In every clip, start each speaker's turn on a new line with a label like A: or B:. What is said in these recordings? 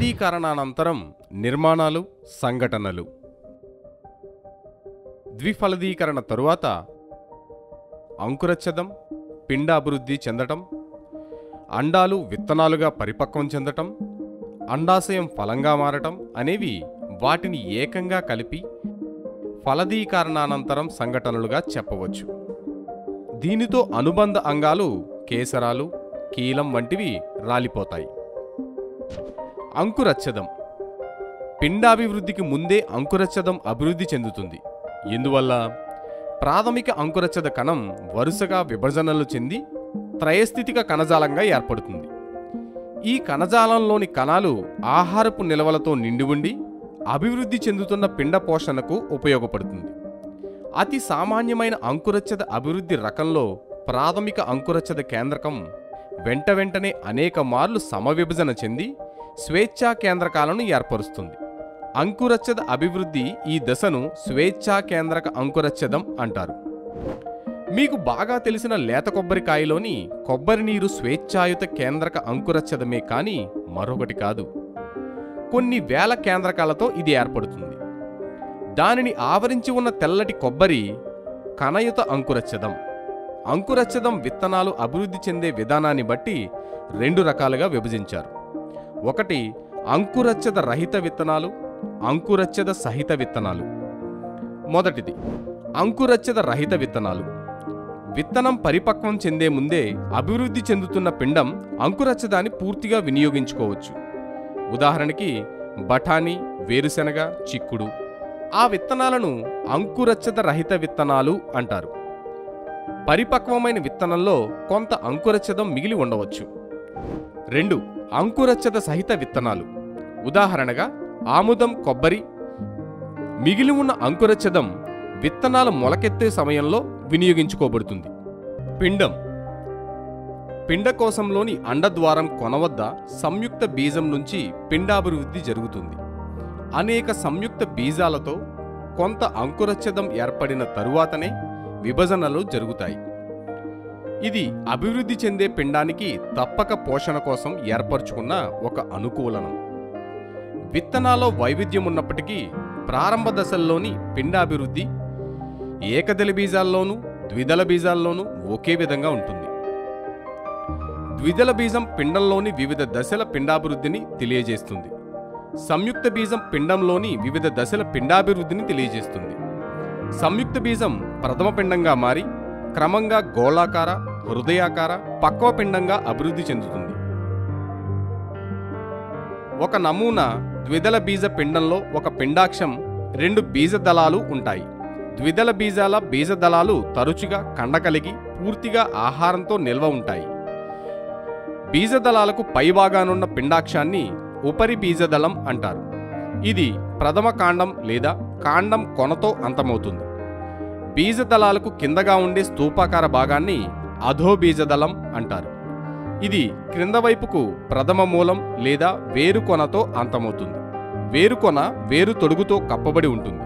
A: ఫలదీకరణానంతరం నిర్మాణాలు సంఘటనలు ద్విఫలదీకరణ తరువాత అంకురచ్ఛదం పిండ అభివృద్ధి చెందటం అండాలు విత్తనాలుగా పరిపక్వం చెందటం అండాశయం ఫలంగా మారటం అనేవి వాటిని ఏకంగా కలిపి ఫలదీకరణానంతరం సంఘటనలుగా చెప్పవచ్చు దీనితో అనుబంధ అంగాలు కేసరాలు కీలం వంటివి రాలిపోతాయి అంకురచ్ఛదం పిండాభివృద్ధికి ముందే అంకురచ్ఛదం అభివృద్ధి చెందుతుంది ఎందువల్ల ప్రాథమిక అంకురచ్ఛద కణం వరుసగా విభజనలు చెంది త్రయస్థితిక కణజాలంగా ఏర్పడుతుంది ఈ కణజాలంలోని కణాలు ఆహారపు నిల్వలతో నిండి ఉండి అభివృద్ధి చెందుతున్న పిండ పోషణకు ఉపయోగపడుతుంది అతి సామాన్యమైన అంకురచ్ఛద అభివృద్ధి రకంలో ప్రాథమిక అంకురచ్ఛద కేంద్రకం వెంట వెంటనే అనేక మార్లు సమవిభజన చెంది స్వేచ్ఛా కేంద్రకాలను ఏర్పరుస్తుంది అంకురచ్ఛద అభివృద్ధి ఈ దశను స్వేచ్ఛా కేంద్రక అంకురచ్ఛదం అంటారు మీకు బాగా తెలిసిన లేత కొబ్బరికాయలోని కొబ్బరి నీరు స్వేచ్ఛాయుత కేంద్రక అంకురచ్ఛదమే కాని మరొకటి కాదు కొన్ని వేల కేంద్రకాలతో ఇది ఏర్పడుతుంది దానిని ఆవరించి ఉన్న తెల్లటి కొబ్బరి కణయుత అంకురచ్ఛదం అంకురచ్ఛదం విత్తనాలు అభివృద్ధి చెందే విధానాన్ని బట్టి రెండు రకాలుగా విభజించారు ఒకటి అంకురచ్ఛద రహిత విత్తనాలు అంకురచ్ఛద సహిత విత్తనాలు మొదటిది అంకురచ్ఛద రహిత విత్తనాలు విత్తనం పరిపక్వం చెందే ముందే అభివృద్ధి చెందుతున్న పిండం అంకురచ్ఛదాన్ని పూర్తిగా వినియోగించుకోవచ్చు ఉదాహరణకి బఠానీ వేరుశెనగ చిక్కుడు ఆ విత్తనాలను అంకురచ్ఛద రహిత విత్తనాలు అంటారు పరిపక్వమైన విత్తనంలో కొంత అంకురచ్ఛదం మిగిలి ఉండవచ్చు రెండు అంకురచ్ఛద సహిత విత్తనాలు ఉదాహరణగా ఆముదం కొబ్బరి మిగిలి ఉన్న అంకురచ్ఛదం విత్తనాలు మొలకెత్తే సమయంలో వినియోగించుకోబడుతుంది పిండం పిండకోశంలోని అండద్వారం కొన వద్ద సంయుక్త బీజం నుంచి పిండాభివృద్ధి జరుగుతుంది అనేక సంయుక్త బీజాలతో కొంత అంకురచ్ఛదం ఏర్పడిన తరువాతనే విభజనలు జరుగుతాయి ఇది అభివృద్ధి చెందే పిండానికి తప్పక పోషణ కోసం ఏర్పరచుకున్న ఒక అనుకూలనం విత్తనాల్లో వైవిధ్యం ఉన్నప్పటికీ ప్రారంభ దశల్లోని పిండాభివృద్ధి ఏకదళ బీజాల్లోనూ ద్విదళ బీజాల్లోనూ ఒకే విధంగా ఉంటుంది ద్విదళ బీజం పిండంలోని వివిధ దశల పిండాభివృద్ధిని తెలియజేస్తుంది సంయుక్త బీజం పిండంలోని వివిధ దశల పిండాభివృద్ధిని తెలియజేస్తుంది సంయుక్త బీజం ప్రథమ పిండంగా మారి క్రమంగా గోళాకార హృదయాకార పక్వ పిండంగా అభివృద్ధి చెందుతుంది ఒక నమూనా ద్విదళ బీజ పిండంలో ఒక పిండాక్షం రెండు బీజదళాలు ఉంటాయి ద్విదళ బీజాల బీజదళాలు తరచుగా కండ కలిగి పూర్తిగా ఆహారంతో నిల్వ ఉంటాయి బీజదళాలకు పైభాగానున్న పిండాక్షాన్ని ఉపరి బీజదళం అంటారు ఇది ప్రథమ కాండం లేదా కాండం కొనతో అంతమవుతుంది బీజదళాలకు కిందగా ఉండే స్తూపాకార భాగాన్ని అధోబీజదళం అంటారు ఇది క్రింద వైపుకు ప్రథమ మూలం లేదా వేరుకొనతో అంతమవుతుంది వేరుకొన వేరు తొడుగుతో కప్పబడి ఉంటుంది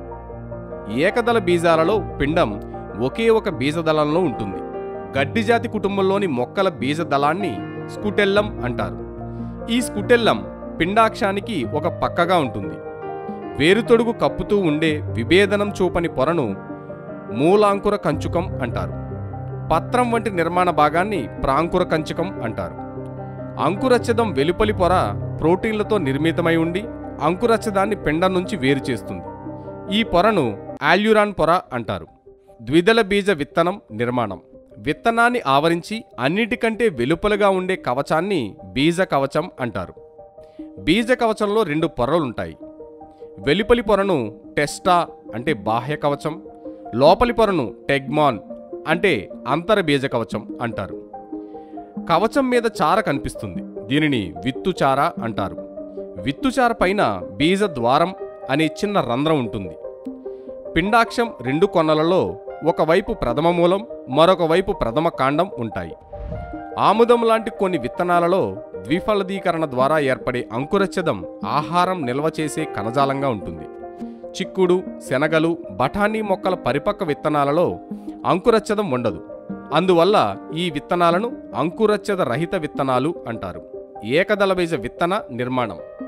A: ఏకదళ బీజాలలో పిండం ఒకే ఒక బీజదళంలో ఉంటుంది గడ్డి జాతి కుటుంబంలోని మొక్కల బీజదళాన్ని స్కుటెల్లం అంటారు ఈ స్కుటెల్లం పిండాక్షానికి ఒక పక్కగా ఉంటుంది వేరుతొడుగు కప్పుతూ ఉండే విభేదనం చూపని పొరను మూలాంకుర కంచుకం అంటారు పత్రం వంటి నిర్మాణ భాగాన్ని ప్రాంకుర కంచుకం అంటారు అంకురచ్ఛదం వెలుపలి పొర ప్రోటీన్లతో నిర్మితమై ఉండి అంకురచ్ఛదాన్ని పిండం నుంచి వేరు చేస్తుంది ఈ పొరను ఆల్యూరాన్ పొర అంటారు ద్విదళ బీజ విత్తనం నిర్మాణం విత్తనాన్ని ఆవరించి అన్నిటికంటే వెలుపలగా ఉండే కవచాన్ని బీజ కవచం అంటారు బీజ కవచంలో రెండు పొరలుంటాయి వెలుపలి పొరను టెస్టా అంటే బాహ్య కవచం లోపలి పొరను టెగ్మాన్ అంటే అంతర బీజ కవచం అంటారు కవచం మీద చార కనిపిస్తుంది దీనిని విత్తుచార అంటారు విత్తుచార పైన బీజ ద్వారం అనే చిన్న రంధ్రం ఉంటుంది పిండాక్షం రెండు కొనలలో ఒకవైపు ప్రథమ మూలం మరొక వైపు ప్రథమ కాండం ఉంటాయి ఆముదం లాంటి కొన్ని విత్తనాలలో ద్విఫలదీకరణ ద్వారా ఏర్పడే అంకురచ్ఛదం ఆహారం నిల్వ చేసే కణజాలంగా ఉంటుంది చిక్కుడు శనగలు బఠానీ మొక్కల పరిపక్వ విత్తనాలలో అంకురచ్ఛదం ఉండదు అందువల్ల ఈ విత్తనాలను అంకురచ్ఛద రహిత విత్తనాలు అంటారు ఏకదళ బీజ విత్తన నిర్మాణం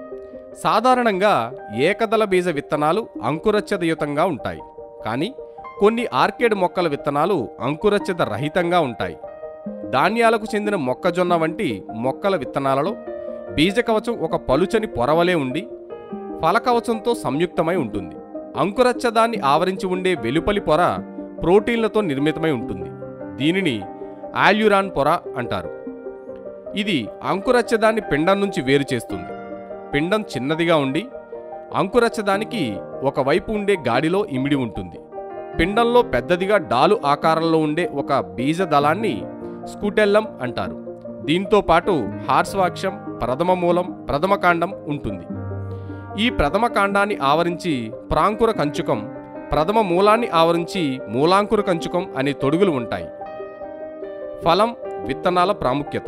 A: సాధారణంగా ఏకదళ బీజ విత్తనాలు అంకురచ్చదయుతంగా ఉంటాయి కానీ కొన్ని ఆర్కేడ్ మొక్కల విత్తనాలు అంకురచ్చద రహితంగా ఉంటాయి ధాన్యాలకు చెందిన మొక్కజొన్న వంటి మొక్కల విత్తనాలలో బీజకవచం ఒక పలుచని పొరవలే ఉండి ఫలకవచంతో సంయుక్తమై ఉంటుంది అంకురచ్చదాన్ని ఆవరించి ఉండే వెలుపలి పొర ప్రోటీన్లతో నిర్మితమై ఉంటుంది దీనిని ఆల్యురాన్ పొర అంటారు ఇది అంకురచ్చదాన్ని పిండం నుంచి వేరు చేస్తుంది పిండం చిన్నదిగా ఉండి అంకురచ్చదానికి ఒకవైపు ఉండే గాడిలో ఇమిడి ఉంటుంది పిండంలో పెద్దదిగా డాలు ఆకారంలో ఉండే ఒక బీజ దళాన్ని స్కూటెల్లం అంటారు దీంతో పాటు హార్స్వాక్షం ప్రథమ మూలం ప్రథమ కాండం ఉంటుంది ఈ ప్రథమ కాండాన్ని ఆవరించి ప్రాంకుర కంచుకం ప్రథమ మూలాన్ని ఆవరించి మూలాంకుర కంచుకం అనే తొడుగులు ఉంటాయి ఫలం విత్తనాల ప్రాముఖ్యత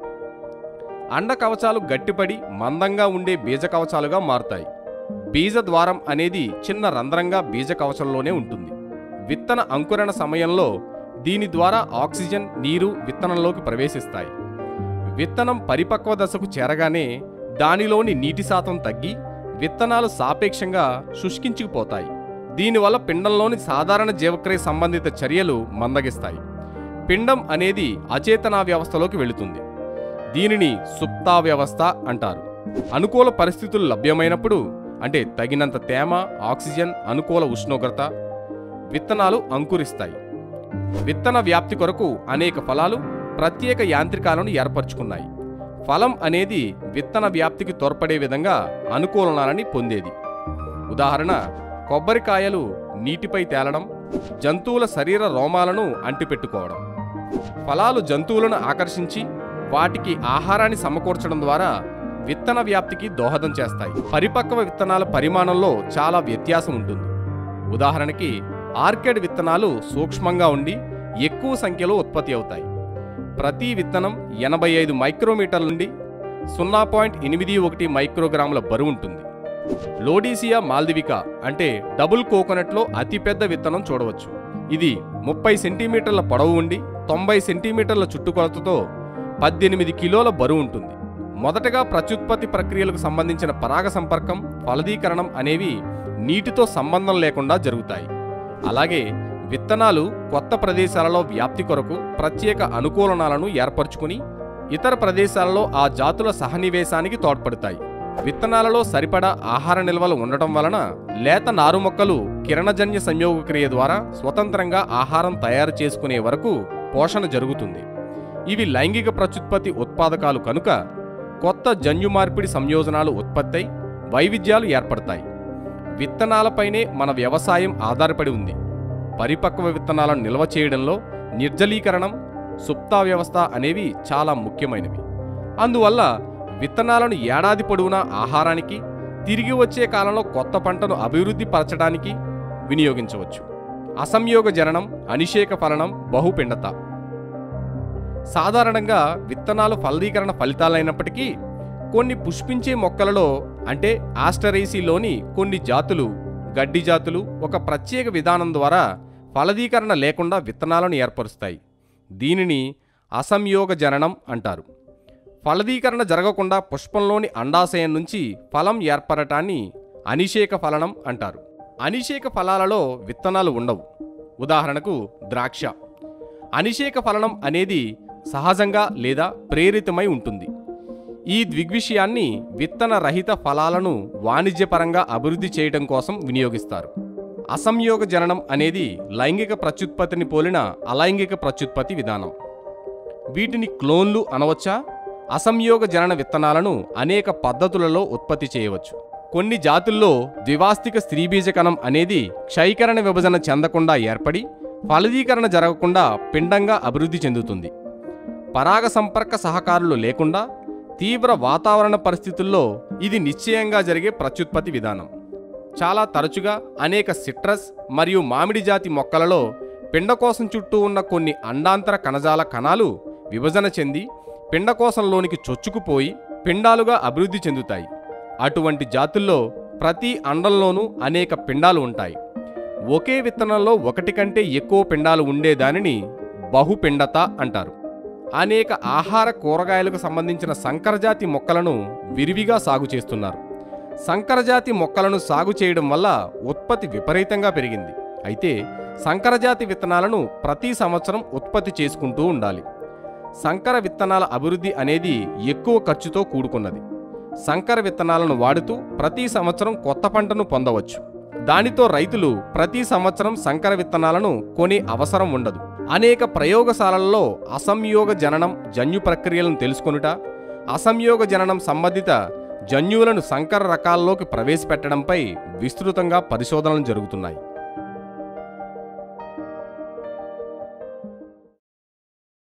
A: అండ కవచాలు గట్టిపడి మందంగా ఉండే బీజ కవచాలుగా మారుతాయి బీజ ద్వారం అనేది చిన్న రంధ్రంగా బీజ కవచంలోనే ఉంటుంది విత్తన అంకురణ సమయంలో దీని ద్వారా ఆక్సిజన్ నీరు విత్తనంలోకి ప్రవేశిస్తాయి విత్తనం పరిపక్వ దశకు చేరగానే దానిలోని నీటి శాతం తగ్గి విత్తనాలు సాపేక్షంగా శుష్కించుకుపోతాయి దీనివల్ల పిండంలోని సాధారణ జీవక్రియ సంబంధిత చర్యలు మందగిస్తాయి పిండం అనేది అచేతనా వ్యవస్థలోకి వెళుతుంది దీనిని సుప్తా వ్యవస్థ అంటారు అనుకూల పరిస్థితులు లభ్యమైనప్పుడు అంటే తగినంత తేమ ఆక్సిజన్ అనుకూల ఉష్ణోగ్రత విత్తనాలు అంకురిస్తాయి విత్తన వ్యాప్తి కొరకు అనేక ఫలాలు ప్రత్యేక యాంత్రికాలను ఏర్పరచుకున్నాయి ఫలం అనేది విత్తన వ్యాప్తికి తోడ్పడే విధంగా అనుకూలనాలని పొందేది ఉదాహరణ కొబ్బరికాయలు నీటిపై తేలడం జంతువుల శరీర రోమాలను అంటిపెట్టుకోవడం ఫలాలు జంతువులను ఆకర్షించి వాటికి ఆహారాన్ని సమకూర్చడం ద్వారా విత్తన వ్యాప్తికి దోహదం చేస్తాయి పరిపక్వ విత్తనాల పరిమాణంలో చాలా వ్యత్యాసం ఉంటుంది ఉదాహరణకి ఆర్కెడ్ విత్తనాలు సూక్ష్మంగా ఉండి ఎక్కువ సంఖ్యలో ఉత్పత్తి అవుతాయి ప్రతి విత్తనం ఎనభై ఐదు మైక్రోమీటర్ల నుండి సున్నా పాయింట్ ఎనిమిది ఒకటి మైక్రోగ్రాముల బరువు ఉంటుంది లోడీసియా మాల్దివికా అంటే డబుల్ కోకోనట్లో అతిపెద్ద విత్తనం చూడవచ్చు ఇది ముప్పై సెంటీమీటర్ల పొడవు ఉండి తొంభై సెంటీమీటర్ల చుట్టుకొలతతో పద్దెనిమిది కిలోల బరువు ఉంటుంది మొదటగా ప్రత్యుత్పత్తి ప్రక్రియలకు సంబంధించిన పరాగ సంపర్కం ఫలదీకరణం అనేవి నీటితో సంబంధం లేకుండా జరుగుతాయి అలాగే విత్తనాలు కొత్త ప్రదేశాలలో వ్యాప్తి కొరకు ప్రత్యేక అనుకూలనాలను ఏర్పరచుకుని ఇతర ప్రదేశాలలో ఆ జాతుల సహనివేశానికి తోడ్పడతాయి విత్తనాలలో సరిపడా ఆహార నిల్వలు ఉండటం వలన లేత నారు మొక్కలు కిరణజన్య సంయోగక్రియ ద్వారా స్వతంత్రంగా ఆహారం తయారు చేసుకునే వరకు పోషణ జరుగుతుంది ఇవి లైంగిక ప్రత్యుత్పత్తి ఉత్పాదకాలు కనుక కొత్త జన్యు మార్పిడి సంయోజనాలు ఉత్పత్తై వైవిధ్యాలు ఏర్పడతాయి విత్తనాలపైనే మన వ్యవసాయం ఆధారపడి ఉంది పరిపక్వ విత్తనాలను నిల్వ చేయడంలో నిర్జలీకరణం సుప్తా వ్యవస్థ అనేవి చాలా ముఖ్యమైనవి అందువల్ల విత్తనాలను ఏడాది పొడవునా ఆహారానికి తిరిగి వచ్చే కాలంలో కొత్త పంటను అభివృద్ధి పరచడానికి వినియోగించవచ్చు అసంయోగ జననం అనిషేక ఫలనం బహుపిండత సాధారణంగా విత్తనాలు ఫలదీకరణ ఫలితాలైనప్పటికీ కొన్ని పుష్పించే మొక్కలలో అంటే ఆస్టరేసీలోని కొన్ని జాతులు గడ్డి జాతులు ఒక ప్రత్యేక విధానం ద్వారా ఫలదీకరణ లేకుండా విత్తనాలను ఏర్పరుస్తాయి దీనిని అసంయోగ జననం అంటారు ఫలదీకరణ జరగకుండా పుష్పంలోని అండాశయం నుంచి ఫలం ఏర్పడటాన్ని అనిషేక ఫలనం అంటారు అనిషేక ఫలాలలో విత్తనాలు ఉండవు ఉదాహరణకు ద్రాక్ష అనిషేక ఫలనం అనేది సహజంగా లేదా ప్రేరితమై ఉంటుంది ఈ ద్విగ్విషయాన్ని విత్తన రహిత ఫలాలను వాణిజ్యపరంగా అభివృద్ధి చేయడం కోసం వినియోగిస్తారు అసంయోగ జననం అనేది లైంగిక ప్రత్యుత్పత్తిని పోలిన అలైంగిక ప్రత్యుత్పత్తి విధానం వీటిని క్లోన్లు అనవచ్చా అసంయోగ జనన విత్తనాలను అనేక పద్ధతులలో ఉత్పత్తి చేయవచ్చు కొన్ని జాతుల్లో ద్వివాస్తిక స్త్రీబీజకణం అనేది క్షయీకరణ విభజన చెందకుండా ఏర్పడి ఫలదీకరణ జరగకుండా పిండంగా అభివృద్ధి చెందుతుంది పరాగ సంపర్క సహకారులు లేకుండా తీవ్ర వాతావరణ పరిస్థితుల్లో ఇది నిశ్చయంగా జరిగే ప్రత్యుత్పత్తి విధానం చాలా తరచుగా అనేక సిట్రస్ మరియు మామిడి జాతి మొక్కలలో పిండకోశం చుట్టూ ఉన్న కొన్ని అండాంతర కణజాల కణాలు విభజన చెంది పిండకోశంలోనికి చొచ్చుకుపోయి పిండాలుగా అభివృద్ధి చెందుతాయి అటువంటి జాతుల్లో ప్రతి అండంలోనూ అనేక పిండాలు ఉంటాయి ఒకే విత్తనంలో ఒకటి కంటే ఎక్కువ పిండాలు ఉండే దానిని బహుపిండత అంటారు అనేక ఆహార కూరగాయలకు సంబంధించిన సంకరజాతి మొక్కలను విరివిగా సాగు చేస్తున్నారు సంకరజాతి మొక్కలను సాగు చేయడం వల్ల ఉత్పత్తి విపరీతంగా పెరిగింది అయితే సంకరజాతి విత్తనాలను ప్రతి సంవత్సరం ఉత్పత్తి చేసుకుంటూ ఉండాలి సంకర విత్తనాల అభివృద్ధి అనేది ఎక్కువ ఖర్చుతో కూడుకున్నది సంకర విత్తనాలను వాడుతూ ప్రతి సంవత్సరం కొత్త పంటను పొందవచ్చు దానితో రైతులు ప్రతి సంవత్సరం సంకర విత్తనాలను కొనే అవసరం ఉండదు అనేక ప్రయోగశాలల్లో అసంయోగ జననం జన్యు ప్రక్రియలను తెలుసుకొనుట అసంయోగ జననం సంబంధిత జన్యువులను సంకర రకాల్లోకి ప్రవేశపెట్టడంపై విస్తృతంగా పరిశోధనలు జరుగుతున్నాయి